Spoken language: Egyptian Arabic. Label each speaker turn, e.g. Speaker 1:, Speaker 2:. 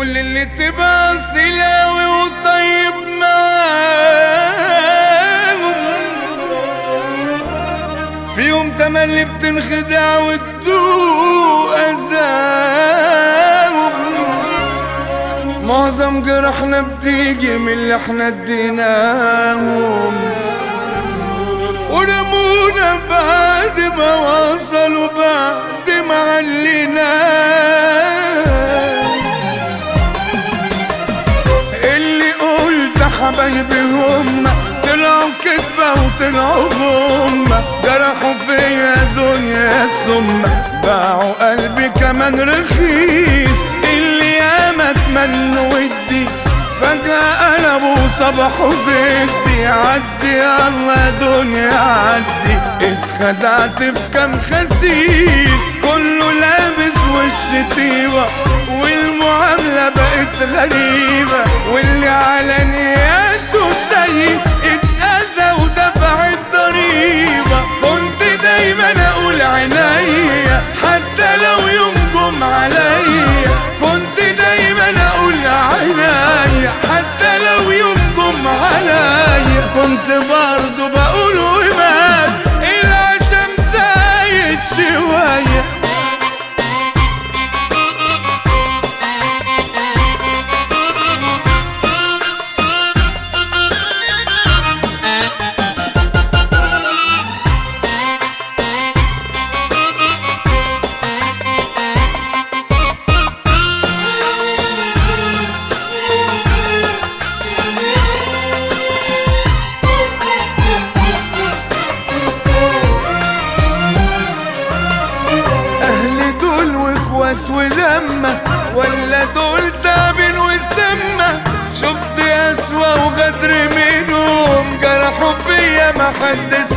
Speaker 1: كل اللي تبقى سلاوي وطيب معاهم في يوم تملي بتنخدع وتدوق أذاهم معظم جرحنا بتيجي من اللي احنا اديناهم ورمونا بعد ما وصلوا بعد ما عليناه اللي قلت حبايبي هم طلعوا كدبة وطلعوا هم جرحوا فيا دنيا ثم باعوا قلبي كمان رخيص اللي ياما اتمنوا ودي فجأة قلبوا صبحوا ضدي عدي الله دنيا عدي اتخدعت في كام خسيس كله لابس وش طيبة والمعاملة بقت غريبة واللي على نياته سيء اتأذى ودفع الضريبة كنت دايما اقول عينيا حتى لو يوم جم عليا كنت دايما اقول عينيا حتى لو يوم جم عليا كنت برضو بقول ومال العشم زايد شويه اهل دول واخوات ولما ولا دول تعبين وسمة شفت اسوا وغدر منهم جرحوا فيا ما حد